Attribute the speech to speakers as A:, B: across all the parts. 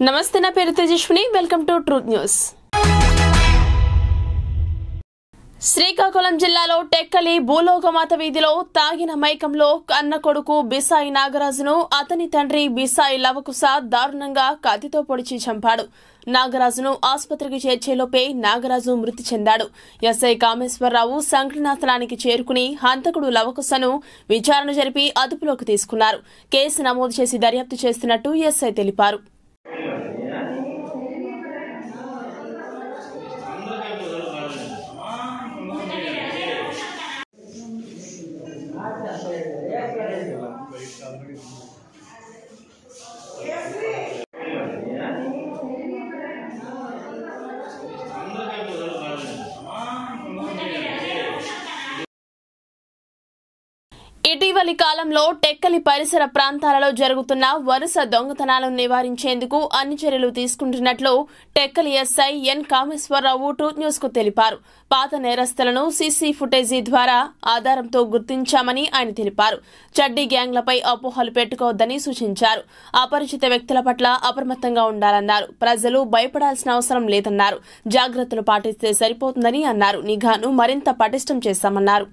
A: నమస్తే నా పేరు Tejaswini welcome to truth news Srikakulam జిల్లాలో టెక్కలి భూలోకమాత వీధిలో తాగిన మైకంలో అన్న కొడుకు బిసాయి నాగరాజును అతని తండ్రి బిసాయి లవకుశ దారుణంగా కత్తితో పొడిచి చంపాడు నాగరాజును ఆసుపత్రికి చేర్చేలోపే నాగరాజు మృతి చెందాడు ఎస్ఐ కామేశ్వరరావు సంఘటనా స్థలానికి చేరుకుని హంతకుడు లవకుశను విచారణ జరిపి అదుపులోకి తీసుకున్నారు కేసు నమోదు చేసి దర్యాప్తు చేస్తున్నట్టు ఎస్ఐ తెలిపారు ఇటీవలి కాలంలో టెక్కలి పరిసర ప్రాంతాలలో జరుగుతున్న వరుస దొంగతనాలను నివారించేందుకు అన్ని చర్యలు తీసుకుంటున్నట్లు Tekkali SI N Kameswararao truth news కు తెలిపారు పాత నేరస్తులను సీసీ ఫుటేజీ ద్వారా ఆధారంతో గుర్తించామని ఆయన తెలిపారు చడ్డీ గ్యాంగ్లపై అపోహలు పెట్టుకోవద్దని సూచించారు అపరిచిత వ్యక్తుల పట్ల అప్రమత్తంగా ఉండాలన్నారు ప్రజలు భయపడాల్సిన అవసరం లేదన్నారు జాగ్రత్తలు పాటిస్తే సరిపోతుందని అన్నారు నిఘాను మరింత పటిష్టం చేశామన్నారు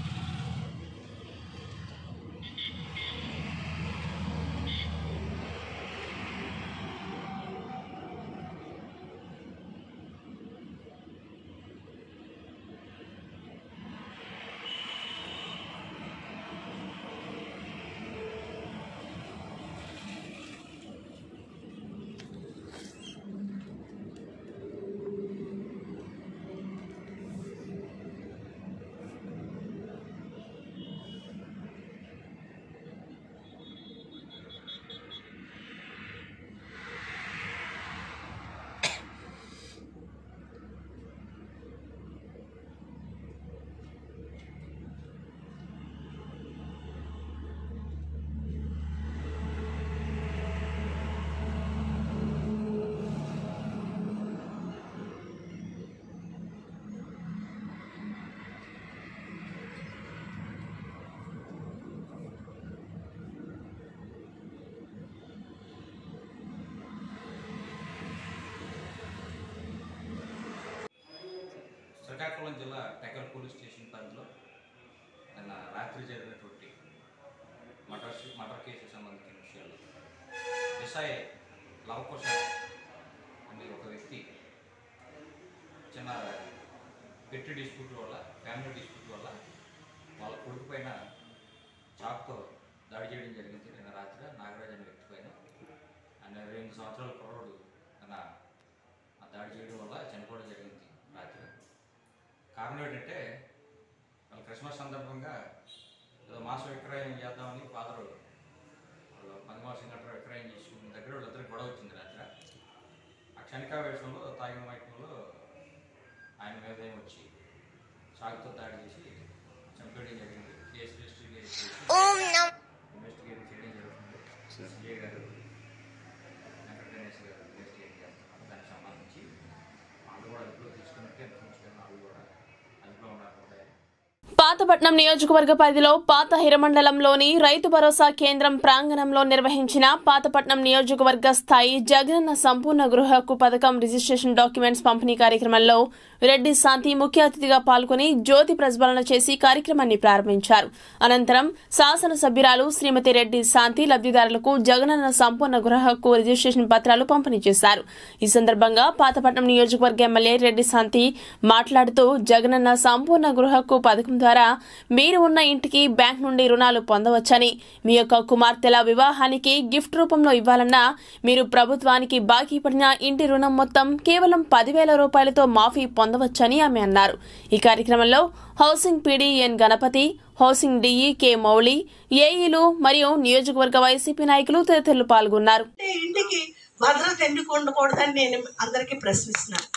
B: శ్రీకాకుళం జిల్లా టెక్కల్ పోలీస్ స్టేషన్ పరిధిలో నిన్న రాత్రి జరిగినటువంటి మర్డర్ మర్డర్ కేసు సంబంధించిన విషయాలు విసాయ్ లవకుశ అనే ఒక వ్యక్తి చిన్న పెట్టి డిస్ప్యూట్ వల్ల ఫ్యామిలీ డిస్ప్యూట్ వల్ల వాళ్ళ కొడుకు పైన చాక్తో దాడి చేయడం జరిగింది నిన్న రాత్రి నాగరాజ్ అనే వ్యక్తి పైన ఆయన రెండు సంవత్సరాల కుర్రోడు నిన్న ఆ దాడి చేయడం వల్ల చనిపోవడం జరిగింది రాత్రి కారణం ఏంటంటే వాళ్ళ క్రిస్మస్ సందర్భంగా ఏదో మాంస విక్రయం చేద్దామని ఫాదరు వాళ్ళు పంది మాంసం గట్రా విక్రయం చేసుకున్న దగ్గర వాళ్ళిద్దరికి గొడవ వచ్చింది రాత్రి ఆ క్షణికావేశంలో తాగిన మైకంలో ఆయన మీద ఏం వచ్చి సాగుతో దాడి చేసి చంపేయడం జరిగింది కేసు రిజిస్టర్ చేసి ఇన్వెస్టిగేట్ చేయడం జరుగుతుంది సిఐ గారు వెంకట గణేష్ గారు ఇన్వెస్టిగేట్ చేస్తున్నారు దానికి సంబంధించి వాళ్ళు కూడా అదుపులో తీసుకున్నట్టు ఇన్ఫర్మేషన్ వాళ్ళు కూడా అదుపులో ఉన్నారు
A: పాతపట్నం నియోజకవర్గ పరిధిలో పాత హిరమండలంలోని రైతు భరోసా కేంద్రం ప్రాంగణంలో నిర్వహించిన పాతపట్నం నియోజకవర్గ స్థాయి జగనన్న సంపూర్ణ గృహ హక్కు పథకం రిజిస్ట్రేషన్ డాక్యుమెంట్స్ పంపిణీ కార్యక్రమంలో రెడ్డి శాంతి ముఖ్య అతిథిగా పాల్గొని జ్యోతి ప్రజ్వలన చేసి కార్యక్రమాన్ని ప్రారంభించారు అనంతరం శాసనసభ్యురాలు శ్రీమతి రెడ్డి శాంతి లబ్దిదారులకు జగనన్న సంపూర్ణ గృహ హక్కు రిజిస్ట్రేషన్ పత్రాలు పంపిణీ చేశారు ఈ సందర్భంగా పాతపట్నం నియోజకవర్గ ఎమ్మెల్యే రెడ్డి శాంతి మాట్లాడుతూ జగనన్న సంపూర్ణ గృహ హక్కు పథకం ద్వారా మీరు ఉన్న ఇంటికి బ్యాంక్ నుండి రుణాలు పొందవచ్చని మీ యొక్క కుమార్తెల వివాహానికి గిఫ్ట్ రూపంలో ఇవ్వాలన్నా మీరు ప్రభుత్వానికి బాకీ పడిన ఇంటి రుణం మొత్తం కేవలం పదివేల రూపాయలతో మాఫీ పొందవచ్చని ఆమె అన్నారు ఈ కార్యక్రమంలో housing PD N Ganapathi housing DE K Mouli ఏఈలు మరియు నియోజకవర్గ వైసీపీ నాయకులు తదితరులు పాల్గొన్నారు
C: అంటే ఇంటికి భద్రత ఎందుకు ఉండకూడదని నేను అందరికీ ప్రశ్నిస్తున్నాను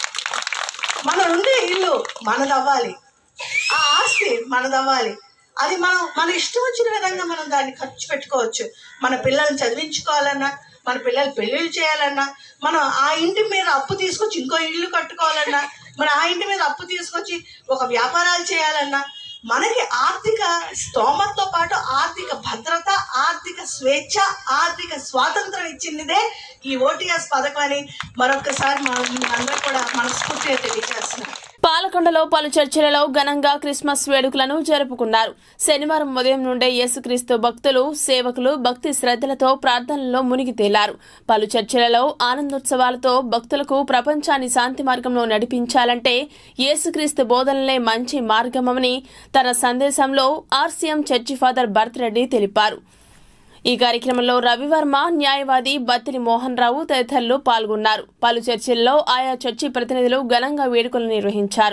C: మనం ఉండే ఇల్లు మనదవ్వాలి ఆ ఆస్తి మనదవ్వాలి అది మనం మన ఇష్టం వచ్చిన విధంగా మనం దాన్ని ఖర్చు పెట్టుకోవచ్చు మన పిల్లల్ని చదివించుకోవాలన్నా మన పిల్లలు పెళ్ళిళ్ళు చేయాలన్నా మనం ఆ ఇంటి మీద అప్పు తీసుకొచ్చి ఇంకో ఇల్లు కట్టుకోవాలన్నా మన ఆ ఇంటి మీద అప్పు తీసుకొచ్చి ఒక వ్యాపారాలు చేయాలన్నా మనకి ఆర్థిక స్తోమతతో పాటు ఆర్థిక భద్రత ఆర్థిక స్వేచ్ఛ ఆర్థిక స్వాతంత్రం ఇచ్చిందిదే ఈ ఓటీఎస్ పథకం అని మరొకసారి మా అందరూ కూడా మనస్ఫూర్తిగా తెలియజేస్తున్నాను
A: పాలకొండలో పలు చర్చిలలో ఘనంగా క్రిస్మస్ వేడుకలను జరుపుకున్నారు శనివారం ఉదయం నుండే యేసుక్రీస్తు భక్తులు సేవకులు భక్తి శ్రద్ధలతో ప్రార్థనల్లో మునిగి తేలారు పలు చర్చిలలో ఆనందోత్సవాలతో భక్తులకు ప్రపంచాన్ని శాంతి మార్గంలో నడిపించాలంటే యేసుక్రీస్తు బోధనలే మంచి మార్గమని తన సందేశంలో RCM church father Bharath Reddy తెలిపారు ఈ కార్యక్రమంలో రవివర్మ న్యాయవాది బత్తిని మోహన్ రావు తదితరులు పాల్గొన్నారు పలు చర్చిల్లో ఆయా చర్చి ప్రతినిధులు ఘనంగా వేడుకలు నిర్వహించారు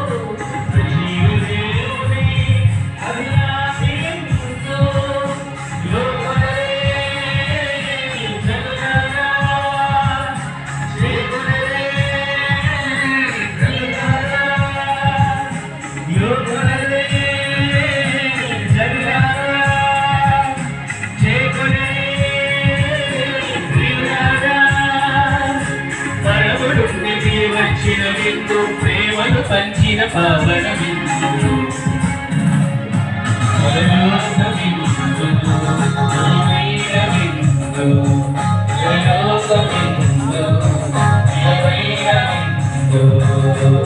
D: వచ్చిన విందు ప్రేమను పంచిన పావన విందు పరలోక విందు ప్రియమైన విందు పరలోక విందు ప్రియమైన విందు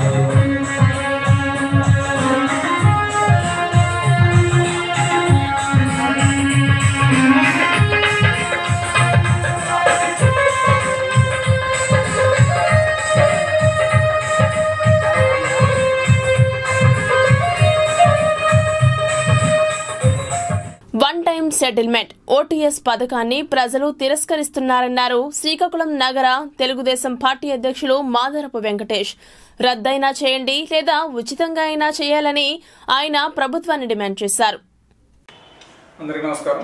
A: వన్ టైం సెటిల్మెంట్ ఓటీఎస్ పథకాన్ని ప్రజలు తిరస్కరిస్తున్నారన్నారు శ్రీకాకుళం నగర తెలుగుదేశం పార్టీ అధ్యక్షులు మాదరపు వెంకటేష్ రద్దయినా చేయండి లేదా ఉచితంగా అయినా చేయాలని ఆయన ప్రభుత్వాన్ని డిమాండ్ చేశారు
E: అందరికీ నమస్కారం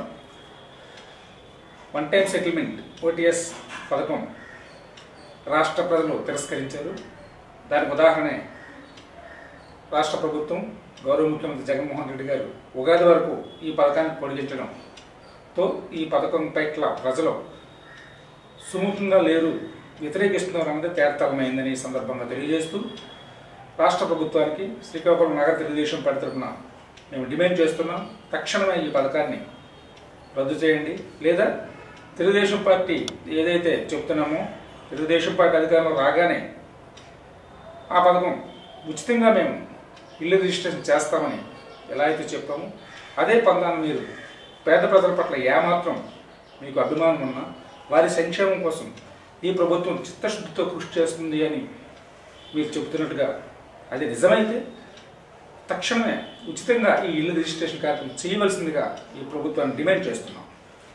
E: వన్ టైం సెటిల్మెంట్ ఓటీఎస్ పథకం రాష్ట్ర ప్రజలు తిరస్కరించారు దానికి ఉదాహరణే రాష్ట్ర ప్రభుత్వం గౌరవ ముఖ్యమంత్రి జగన్మోహన్ రెడ్డి గారు ఉగాది వరకు ఈ పథకాన్ని పొడిగించడంతో ఈ పథకం పట్ల ప్రజలు సుముఖంగా లేరు వ్యతిరేకిస్తున్నారు అన్నది తేటతలమైందని ఈ సందర్భంగా తెలియజేస్తూ రాష్ట్ర ప్రభుత్వానికి శ్రీకాకుళం నగర తెలుగుదేశం పార్టీ తరఫున మేము డిమాండ్ చేస్తున్నాం తక్షణమే ఈ పథకాన్ని రద్దు చేయండి లేదా తెలుగుదేశం పార్టీ ఏదైతే చెప్తున్నామో తెలుగుదేశం పార్టీ అధికారంలో రాగానే ఆ పథకం ఉచితంగా మేము ఇల్లు రిజిస్ట్రేషన్ చేస్తామని ఎలా అయితే చెప్పామో అదే పందాన్ని మీరు పేద ప్రజల పట్ల ఏమాత్రం మీకు అభిమానం ఉన్నా వారి సంక్షేమం కోసం ఈ ప్రభుత్వం చిత్తశుద్ధితో కృషి చేస్తుంది అని మీరు చెబుతున్నట్టుగా అది నిజమైతే తక్షణమే ఉచితంగా ఈ ఇల్లు రిజిస్ట్రేషన్ కార్యక్రమం చేయవలసిందిగా ఈ ప్రభుత్వాన్ని డిమాండ్ చేస్తున్నాం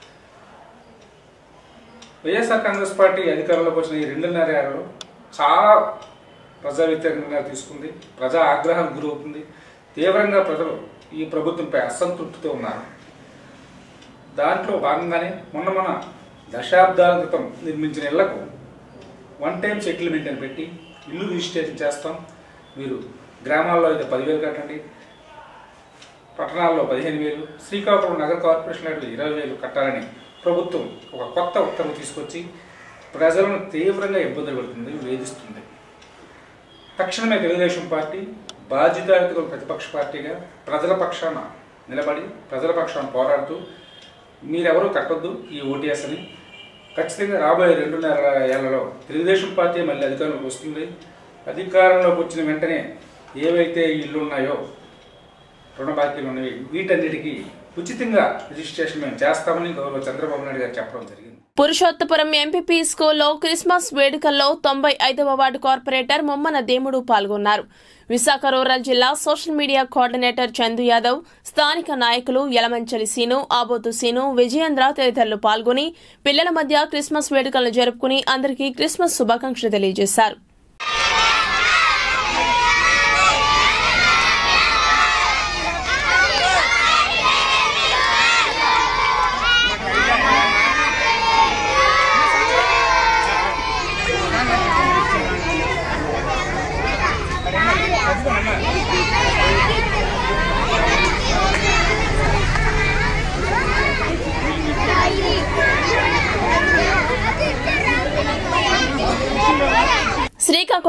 E: వైఎస్ఆర్ కాంగ్రెస్ పార్టీ అధికారంలోకి వచ్చిన ఈ రెండున్నర ఏళ్లలో చాలా ప్రజా వ్యతిరేకంగా తీసుకుంది ప్రజా ఆగ్రహానికి గురవుతుంది తీవ్రంగా ప్రజలు ఈ ప్రభుత్వంపై అసంతృప్తితో ఉన్నారు దాంట్లో భాగంగానే మొన్న మన దశాబ్దాల క్రితం నిర్మించిన ఇళ్లకు వన్ టైం సెటిల్మెంట్ అని పెట్టి ఇల్లు రిజిస్ట్రేషన్ చేస్తాం మీరు గ్రామాల్లో అయితే పదివేలు కట్టండి పట్టణాల్లో పదిహేను వేలు శ్రీకాకుళం నగర కార్పొరేషన్ అయితే ఇరవై వేలు కట్టాలని ప్రభుత్వం ఒక కొత్త ఉత్తర్వు తీసుకొచ్చి ప్రజలను తీవ్రంగా ఇబ్బందులు పెడుతుంది వేధిస్తుంది తక్షణమే తెలుగుదేశం పార్టీ బాధ్యతాయుత ప్రతిపక్ష పార్టీగా ప్రజల పక్షాన నిలబడి ప్రజల పక్షాన పోరాడుతూ మీరెవరూ కట్టొద్దు ఈ ఓటీఎస్ అని ఖచ్చితంగా రాబోయే రెండున్నర ఏళ్లలో తెలుగుదేశం పార్టీ మళ్ళీ అధికారంలోకి వస్తుంది అధికారంలోకి వచ్చిన వెంటనే ఏవైతే ఇళ్ళు ఉన్నాయో రుణ బాకీలు ఉన్నవి వీటన్నిటికీ ఉచితంగా రిజిస్ట్రేషన్ మేము చేస్తామని గౌరవ చంద్రబాబు నాయుడు గారు చెప్పడం జరిగింది
A: పురుషోత్తపురం ఎంపీపీ స్కూల్లో క్రిస్మస్ వేడుకల్లో తొంభై ఐదవ వార్డు కార్పొరేటర్ ముమ్మన దేముడు పాల్గొన్నారు విశాఖ రూరల్ జిల్లా social media coordinator Chandu Yadav స్థానిక నాయకులు యలమంచలి సీను ఆబోతు సీను విజయేంద్ర తదితరులు పాల్గొని పిల్లల మధ్య క్రిస్మస్ వేడుకలను జరుపుకుని అందరికీ క్రిస్మస్ శుభాకాంక్షలు తెలియజేశారు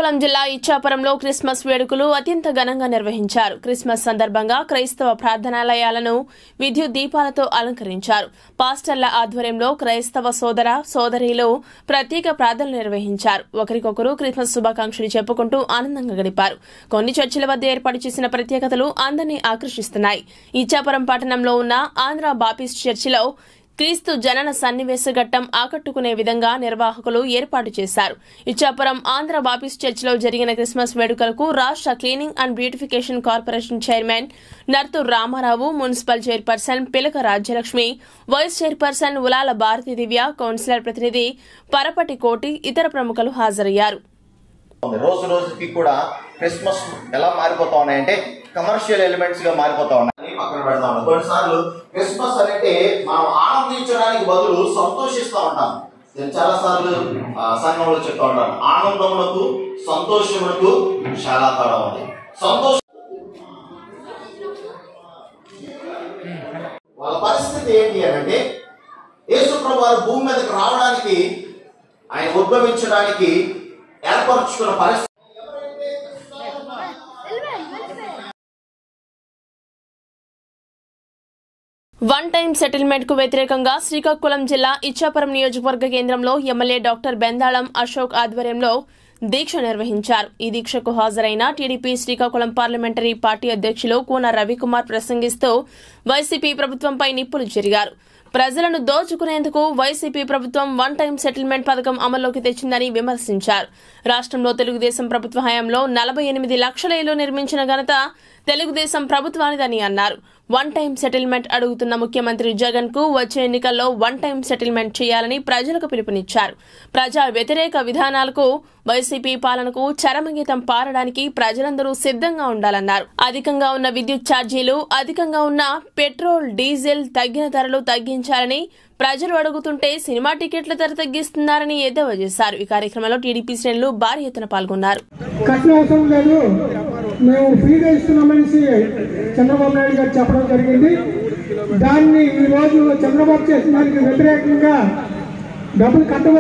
A: శ్రీకాకుళం జిల్లా ఇచ్చాపురంలో క్రిస్మస్ వేడుకలు అత్యంత ఘనంగా నిర్వహించారు క్రిస్మస్ సందర్భంగా క్రైస్తవ ప్రార్థనాలయాలను విద్యుత్ దీపాలతో అలంకరించారు పాస్టర్ల ఆధ్వర్యంలో క్రైస్తవ సోదర సోదరీలు ప్రత్యేక ప్రార్థనలు నిర్వహించారు ఒకరికొకరు క్రిస్మస్ శుభాకాంక్షలు చెప్పుకుంటూ ఆనందంగా గడిపారు కొన్ని చర్చిల వద్ద ఏర్పాటు చేసిన ప్రత్యేకతలు అందరినీ ఆకర్షిస్తున్నాయి ఇచ్చాపురం పట్టణంలో ఉన్న ఆంధ్ర బాపిస్ట్ చర్చిలో క్రీస్తు జనన సన్నివేశ ఘట్టం ఆకట్టుకునే విధంగా నిర్వాహకులు ఏర్పాటు చేశారు ఇచ్చాపురం ఆంధ్ర బాపిస్ట్ చర్చిలో జరిగిన క్రిస్మస్ వేడుకలకు రాష్ట్ర cleaning and beautification corporation chairman Narthu Ramarao municipal chairperson Pilaka Rajyalakshmi vice chairperson Ulala Bharathi Divya councillor ప్రతినిధి పరపటి కోటి ఇతర ప్రముఖులు హాజరయ్యారు
F: ఉంది. రోజు రోజుకి కూడా క్రిస్మస్ ఎలా మారిపోతా ఉన్నాయంటే కమర్షియల్ ఎలిమెంట్స్ గా మారిపోతా ఉన్నాయి పక్కన పెడతా ఉన్నాం కొన్నిసార్లు క్రిస్మస్ అంటే మనం ఆనందించడానికి బదులు సంతోషిస్తూ ఉంటాం నేను చాలా సార్లు సంఘంలో చెప్తా ఉంటాను ఆనందములకు సంతోషములకు చాలా తేడా ఉంది సంతోషం వాళ్ళ పరిస్థితి ఏంటి అని అంటే యేసుప్రభు వారు భూమి మీదకి రావడానికి ఆయన ఉద్భవించడానికి ఏర్పరచుకున్న పరిస్థితి
A: వన్ టైం సెటిల్మెంట్ కు వ్యతిరేకంగా శ్రీకాకుళం జిల్లా ఇచ్చాపురం నియోజకవర్గ కేంద్రంలో ఎమ్మెల్యే డాక్టర్ బెందాళం అశోక్ ఆధ్వర్యంలో దీక్ష నిర్వహించారు ఈ దీక్షకు హాజరైన టీడీపీ శ్రీకాకుళం పార్లమెంటరీ పార్టీ అధ్యక్షులు కూన రవికుమార్ ప్రసంగిస్తూ వైసీపీ ప్రభుత్వంపై నిప్పులు చెరిగారు ప్రజలను దోచుకునేందుకు వైసీపీ ప్రభుత్వం వన్ టైం సెటిల్మెంట్ పథకం అమల్లోకి తెచ్చిందని విమర్శించారు రాష్ట్రంలో తెలుగుదేశం ప్రభుత్వ హయాంలో నలభై ఎనిమిది లక్షల ఇళ్లు నిర్మించిన ఘనత తెలుగుదేశం ప్రభుత్వానిదని అన్నారు వన్ టైం సెటిల్మెంట్ అడుగుతున్న ముఖ్యమంత్రి జగన్ కు వచ్చే ఎన్నికల్లో వన్ టైం సెటిల్మెంట్ చేయాలని ప్రజలకు పిలుపునిచ్చారు ప్రజా వ్యతిరేక విధానాలకు వైసీపీ పాలనకు చరమగీతం పారడానికి ప్రజలందరూ సిద్ధంగా ఉండాలన్నారు అధికంగా ఉన్న విద్యుత్ ఛార్జీలు అధికంగా ఉన్న పెట్రోల్ డీజిల్ తగ్గిన ధరలు తగ్గించాలని ప్రజలు అడుగుతుంటే సినిమా టికెట్ల ధర తగ్గిస్తున్నారని ఎద్దేవా చేశారు ఈ కార్యక్రమంలో టీడీపీ శ్రేణులు భారీ ఎత్తున పాల్గొన్నారు
G: కట్నం అవసరం లేదు మేము ఫ్రీగా ఇస్తున్నామనేసి చంద్రబాబు నాయుడు గారు చెప్పడం జరిగింది దాన్ని ఈ రోజు చంద్రబాబు చేసిన దానికి వ్యతిరేకంగా డబ్బులు కట్టవ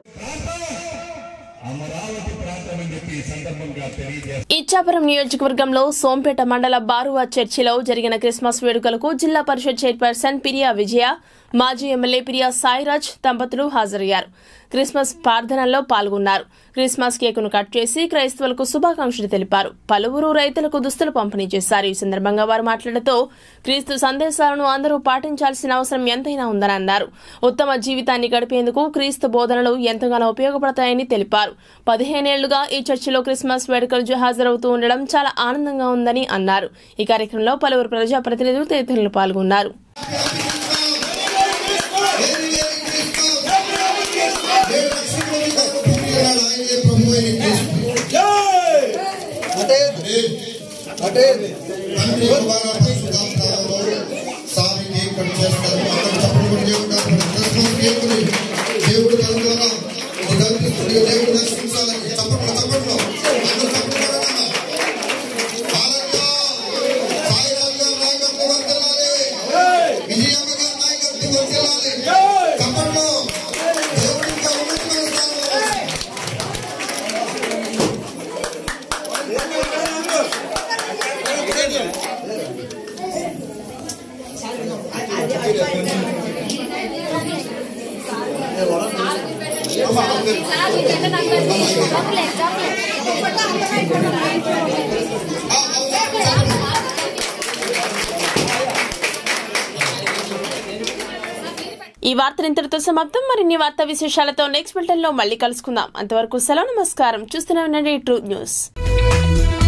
A: ఇచ్చాపురం నియోజకవర్గంలో సోంపేట మండల బారువా చర్చిలో జరిగిన క్రిస్మస్ వేడుకలకు జిల్లా పరిషత్ చైర్పర్సన్ పిరియా విజయ మాజీ ఎమ్మెల్యే పిరియా సాయిరాజ్ దంపతులు హాజరయ్యారు క్రిస్మస్ ప్రార్థనల్లో పాల్గొన్నారు క్రిస్మస్ కేకును కట్ చేసి క్రైస్తవులకు శుభాకాంక్షలు తెలిపారు పలువురు రైతులకు దుస్తులు పంపిణీ చేశారు ఈ సందర్భంగా వారు మాట్లాడుతూ క్రీస్తు సందేశాలను అందరూ పాటించాల్సిన అవసరం ఎంతైనా ఉందని అన్నారు ఉత్తమ జీవితాన్ని గడిపేందుకు క్రీస్తు బోధనలు ఎంతగానో ఉపయోగపడతాయని తెలిపారు పదిహేనేళ్లుగా ఈ చర్చిలో క్రిస్మస్ వేడుకలు హాజరవుతూ ఉండడం చాలా ఆనందంగా ఉందని అన్నారు ఈ కార్యక్రమంలో పలువురు ప్రజాప్రతినిధులు తదితరులు పాల్గొన్నారు
H: అంటే తండ్రి కుమార పరిశుద్ధాత్మలో స్వామికి ఇక్కడ చేస్తారు అక్కడ చప్పుడు దేవుడు క్రిస్మస్ దేవుడు దేవుడు దాని ద్వారా ఒక కల్పిస్తుడిగా దేవుడు దర్శించాలని చప్పట్లు చప్పట్లు అందరూ చప్పట్లు కొడతారా? హల్లెలూయా! సాయిరాజు గారి నాయకత్వం వర్ధిల్లాలి. విజయమ్మ గారి నాయకత్వం వర్ధిల్లాలి. చప్పట్లు. దేవుడు ఇంకా ఉన్నతమైన స్థానంలో
A: ఈ వార్తలు ఇంతటితో సమాప్తం మరిన్ని వార్తా విశేషాలతో నెక్స్ట్ బులెటిన్ లో మళ్ళీ కలుసుకుందాం అంతవరకు సెలవు నమస్కారం చూస్తూనే ఉండండి ట్రూ న్యూస్